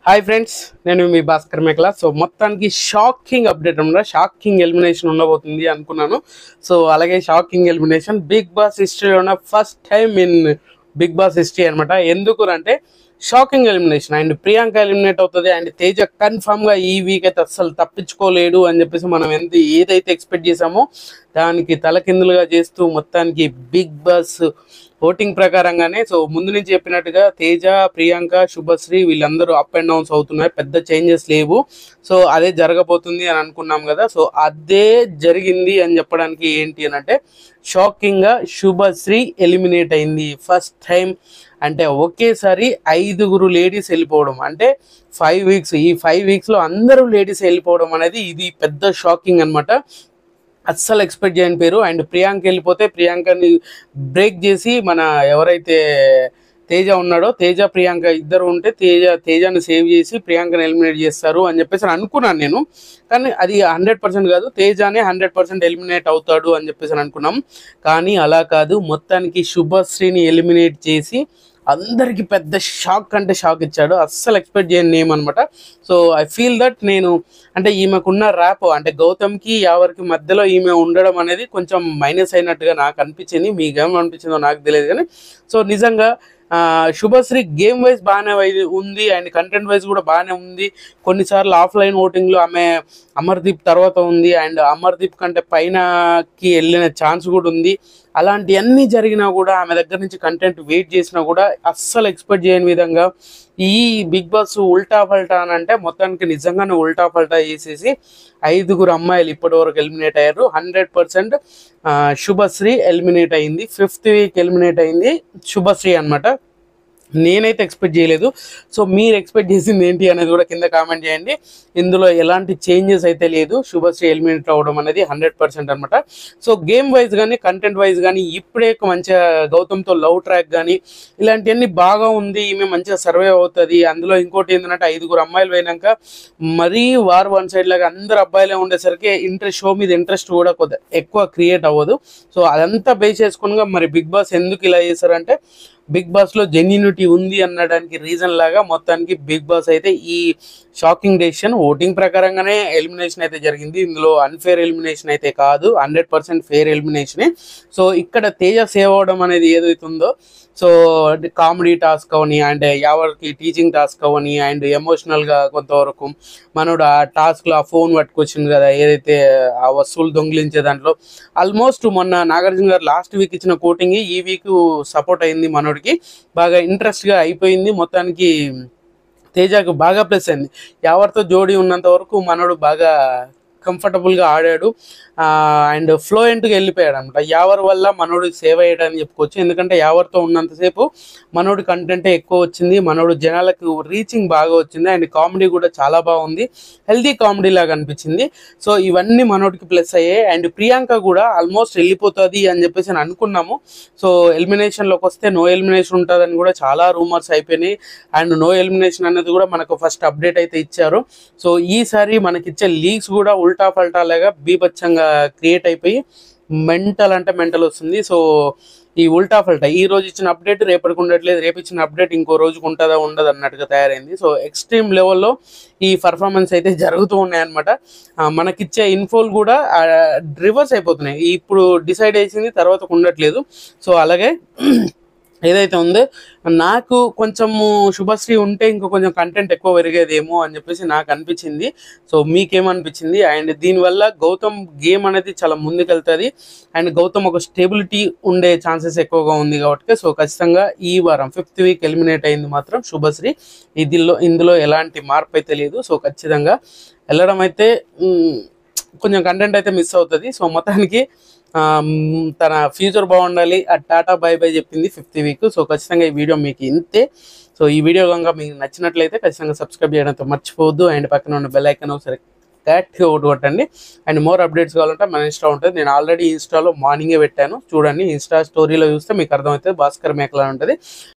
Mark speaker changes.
Speaker 1: hi friends నేను మీ Bhaskar Mekala so మొత్తానికి shocking update అనమాట షాకింగ్ ఎలిమినేషన్ ఉండబోతుంది అనుకున్నాను సో అలాగే షాకింగ్ ఎలిమినేషన్ బిగ్ బాస్ హిస్టరీలో ఉన్న first time in Bigg Boss history అనమాట ఎందుకు అంటే shocking elimination and Priyanka eliminate అవుతుంది అండ్ తేజ కన్ఫామ్ గా ఈ వీక్ అయితే అస్సలు తప్పించుకోలేడు అని చెప్పేసి మనం ఎంత ఏదైతే ఎక్స్పెక్ట్ చేసామో దానికి తలకిందులుగా చేస్తూ మొత్తానికి బిగ్ బాస్ ఓటింగ్ ప్రకారంగానే సో ముందు నుంచి చెప్పినట్టుగా తేజ ప్రియాంక శుభశ్రీ వీళ్ళందరూ అప్ అండ్ డౌన్స్ అవుతున్నారు పెద్ద చేంజెస్ లేవు సో అదే జరగబోతుంది అని అనుకున్నాం కదా సో అదే జరిగింది అని చెప్పడానికి ఏంటి అని అంటే షాకింగ్ గా శుభశ్రీ ఎలిమినేట్ అయింది ఫస్ట్ టైం అంటే ఒకేసారి ఐదుగురు లేడీస్ వెళ్ళిపోవడం అంటే ఫైవ్ వీక్స్ ఈ ఫైవ్ వీక్స్ లో అందరూ లేడీస్ వెళ్ళిపోవడం అనేది ఇది పెద్ద షాకింగ్ అన్నమాట అస్సలు ఎక్స్పెక్ట్ చేయని పేరు అండ్ ప్రియాంక వెళ్ళిపోతే ప్రియాంకని బ్రేక్ చేసి మన ఎవరైతే తేజ ఉన్నాడో తేజ ప్రియాంక ఇద్దరు ఉంటే తేజ తేజాన్ని సేవ్ చేసి ప్రియాంకని ఎలిమినేట్ చేస్తారు అని చెప్పేసి అని అనుకున్నాను నేను కానీ అది హండ్రెడ్ పర్సెంట్ కాదు తేజానే హండ్రెడ్ పర్సెంట్ ఎలిమినేట్ అవుతాడు అని చెప్పేసి అని అనుకున్నాం కానీ అలా కాదు మొత్తానికి శుభశ్రీని ఎలిమినేట్ చేసి అందరికి పెద్ద షాక్ అంటే షాక్ ఇచ్చాడు అస్సలు ఎక్స్పెక్ట్ చేయని నేమ్ అనమాట సో ఐ ఫీల్ దట్ నేను అంటే ఈమెకున్న ర్యాప్ అంటే గౌతమ్కి ఎవరికి మధ్యలో ఈమె ఉండడం అనేది కొంచెం మైనస్ అయినట్టుగా నాకు అనిపించింది మీకు ఏమనిపించిందో నాకు తెలియదు కానీ సో నిజంగా ఆ, శుభశ్రీ గేమ్ వైజ్ బాగానే వై- ఉంది అండ్ కంటెంట్ వైజ్ కూడా బాగానే ఉంది కొన్నిసార్లు ఆఫ్లైన్ ఓటింగ్లో ఆమె అమర్దీప్ తర్వాత ఉంది అండ్ అమర్దీప్ కంటే పైనకి వెళ్ళిన ఛాన్స్ కూడా ఉంది అలాంటివన్నీ జరిగినా కూడా ఆమె దగ్గర నుంచి కంటెంట్ వెయిట్ చేసినా కూడా అస్సలు ఎక్స్పెక్ట్ చేయని విధంగా ఈ బిగ్ బాస్ ఉల్టా పల్టా అని అంటే మొత్తానికి నిజంగానే ఉల్టా పల్టా చేసేసి ఐదుగురు అమ్మాయిలు ఇప్పటి వరకు ఎలిమినేట్ అయ్యారు హండ్రెడ్ పర్సెంట్ శుభశ్రీ ఎలిమినేట్ అయింది ఫిఫ్త్ వీక్ ఎలిమినేట్ అయింది శుభశ్రీ అన్నమాట నేనైతే ఎక్స్పెక్ట్ చేయలేదు సో మీరు ఎక్స్పెక్ట్ చేసింది ఏంటి అనేది కూడా కింద కామెంట్ చేయండి ఇందులో ఎలాంటి చేంజెస్ అయితే లేదు శుభశ్రీ ఎలిమినేట్ అవ్వడం అనేది హండ్రెడ్ పర్సెంట్ అనమాట సో గేమ్ వైజ్ కానీ కంటెంట్ వైజ్ కానీ ఇప్పుడే ఒక మంచిగా గౌతమ్తో లవ్ ట్రాక్ కానీ ఇలాంటివన్నీ బాగా ఉంది ఈమె మంచిగా సర్వే అవుతుంది అందులో ఇంకోటి ఏంటంటే ఐదుగురు అమ్మాయిలు పోయినాక మరీ వార్ వన్ సైడ్ లాగా అందరు అబ్బాయిలే ఉండేసరికి ఇంట్రెస్ట్ షో మీద ఇంట్రెస్ట్ కూడా కొద్దిగా ఎక్కువ క్రియేట్ అవ్వదు సో అదంతా బేస్ చేసుకుని మరి బిగ్ బాస్ ఎందుకు ఇలా చేశారంటే బిగ్ బాస్ లో జెన్యునిటీ ఉంది అనడానికి రీజన్ లాగా మొత్తానికి బిగ్ బాస్ అయితే ఈ షాకింగ్ డెసిషన్ ఓటింగ్ ప్రకారంగానే ఎలిమినేషన్ అయితే జరిగింది ఇందులో అన్ఫేర్ ఎలిమినేషన్ అయితే కాదు హండ్రెడ్ పర్సెంట్ ఫేర్ ఎలిమినేషనే సో ఇక్కడ తేజ సేవ్ అవడం అనేది ఏదైతే ఉందో సో కామెడీ టాస్క్ అవని అండ్ ఎవరికి టీచింగ్ టాస్క్ అవని అండ్ ఎమోషనల్ గా కొంతవరకు మనోడు ఆ టాస్క్ లో ఆ ఫోన్ పట్టుకొచ్చింది కదా ఏదైతే ఆ వస్తువులు దొంగిలించే దాంట్లో ఆల్మోస్ట్ మొన్న నాగార్జున గారు లాస్ట్ వీక్ ఇచ్చిన కోటింగ్ ఈ వీక్ సపోర్ట్ అయింది మనోడికి బాగా ఇంట్రెస్ట్ గా అయిపోయింది మొత్తానికి తేజకు బాగా ప్లస్ అయింది ఎవరితో జోడీ ఉన్నంత వరకు మనోడు బాగా కంఫర్టబుల్ గా ఆడాడు అండ్ ఫ్లోయెంట్ గా వెళ్ళిపోయాడు అనమాట యావర్ వల్ల మనోడు సేవ్ అయ్యాడని చెప్పుకోవచ్చు ఎందుకంటే యావర్తో ఉన్నంతసేపు మనోడి కంటెంట్ ఎక్కువ వచ్చింది మనోడు జనాలకు రీచింగ్ బాగా వచ్చింది అండ్ కామెడీ కూడా చాలా బాగుంది హెల్దీ కామెడీ లాగా అనిపించింది సో ఇవన్నీ మనోడికి ప్లస్ అయ్యాయి అండ్ ప్రియాంక కూడా ఆల్మోస్ట్ వెళ్ళిపోతుంది అని చెప్పేసి అని అనుకున్నాము సో ఎలిమినేషన్ లోకి వస్తే నో ఎలిమినేషన్ ఉంటుందని కూడా చాలా రూమర్స్ అయిపోయినాయి అండ్ నో ఎలిమినేషన్ అనేది కూడా మనకు ఫస్ట్ అప్డేట్ అయితే ఇచ్చారు సో ఈసారి మనకి ఇచ్చే లీగ్స్ కూడా ఉల్టా పల్టా లాగా బీభత్సంగా క్రియేట్ అయిపోయి మెంటల్ అంటే మెంటల్ వస్తుంది సో ఈ ఉల్టా ఫల్టా ఈ రోజు ఇచ్చిన అప్డేట్ రేపటికి ఉండట్లేదు రేపు ఇచ్చిన అప్డేట్ ఇంకో రోజుకి ఉంటుందా ఉండదు అన్నట్టుగా తయారైంది సో ఎక్స్ట్రీమ్ లెవెల్లో ఈ పర్ఫార్మెన్స్ అయితే జరుగుతూ ఉన్నాయన్నమాట ఆ, మనకిచ్చే ఇన్ఫోలు కూడా రివర్స్ అయిపోతున్నాయి ఇప్పుడు డిసైడ్ చేసింది తర్వాత ఉండట్లేదు సో అలాగే ఏదైతే ఉందో నాకు కొంచెము శుభశ్రీ ఉంటే ఇంకా కొంచెం కంటెంట్ ఎక్కువ పెరిగేదేమో అని చెప్పేసి నాకు అనిపించింది సో మీకేమనిపించింది అండ్ దీనివల్ల గౌతమ్ గేమ్ అనేది చాలా ముందుకెళ్తుంది అండ్ గౌతమ్ ఒక స్టెబిలిటీ ఉండే ఛాన్సెస్ ఎక్కువగా ఉంది కాబట్టి సో ఖచ్చితంగా ఈ వారం ఫిఫ్త్ వీక్ ఎలిమినేట్ అయింది మాత్రం శుభశ్రీ ఇదిలో ఇందులో ఎలాంటి మార్పు అయితే లేదు సో ఖచ్చితంగా వెళ్ళడం అయితే మ్, కొంచెం కంటెంట్ అయితే మిస్ అవుతుంది సో మొత్తానికి ఆమ్, తన ఫ్యూచర్ బాగుండాలి ఆ టాటా బై బై చెప్పింది ఫిఫ్త్ వీక్ సో ఖచ్చితంగా ఈ వీడియో మీకు ఇంతే సో ఈ వీడియో కనుక మీకు నచ్చినట్లయితే ఖచ్చితంగా సబ్స్క్రైబ్ చేయడంతో మర్చిపోవద్దు అండ్ పక్కన ఉన్న బెల్ ఐకన్ ఒకసారి గట్టిగా ఒకటి కొట్టండి అండ్ మోర్ అప్డేట్స్ కావాలంటే మన ఇన్స్టా ఉంటుంది నేను ఆల్రెడీ ఇన్స్టాలో మార్నింగే పెట్టాను చూడండి ఇన్స్టా స్టోరీలో చూస్తే మీకు అర్థమవుతుంది భాస్కర్ మేకలా ఉంటుంది